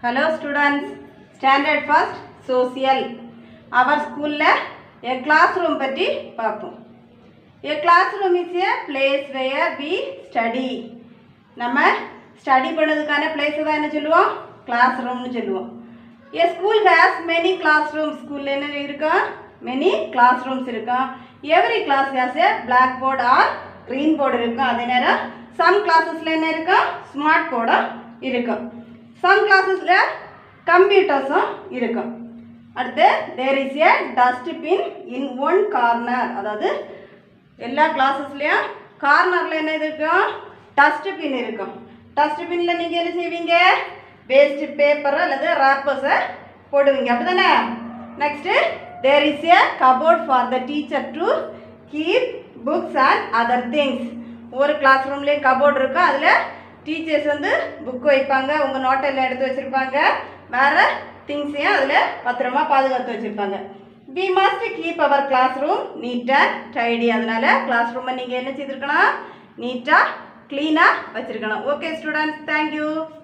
Hello students, standard first social. Our school a classroom பற்றி பார்ப்போம் A classroom is a place where we study. நம்ம study பண்ணதுக்கான place தான் என்ன சொல்லுவோம் கிளாஸ் ரூம்னு சொல்லுவோம் A school has many classrooms. ஸ்கூலில் என்ன இருக்கும் many classrooms இருக்கும் every class has a blackboard or green board இருக்கும் அதே நேரம் சம் கிளாஸஸில் என்ன இருக்கும் ஸ்மார்ட் போர்டும் இருக்கும் சம் கிளாஸஸில் கம்ப்யூட்டர்ஸும் இருக்கும் அடுத்து there is a dustbin in one corner அதாவது எல்லா கிளாஸஸ்லேயும் கார்னரில் என்ன இருக்கும் டஸ்ட்பின் இருக்கும் டஸ்ட்பினில் நீங்கள் என்ன செய்வீங்க வேஸ்ட் பேப்பர் அல்லது ரேப்பர்ஸை போடுவீங்க அப்படி தானே next there is a cupboard for the teacher to keep books and other things ஒவ்வொரு கிளாஸ் ரூம்லேயும் கபோர்ட் இருக்கும் அதில் டீச்சர்ஸ் வந்து புக் வைப்பாங்க உங்கள் நோட்டெல்லாம் எடுத்து வச்சுருப்பாங்க வேறு திங்ஸையும் அதில் பத்திரமா பாதுகாத்து வச்சுருப்பாங்க we must keep our class room நீட்டாக டைடி அதனால் கிளாஸ் ரூமை நீங்கள் என்ன செய்திருக்கணும் நீட்டாக க்ளீனாக வச்சுருக்கணும் ஓகே ஸ்டூடெண்ட்ஸ் தேங்க்யூ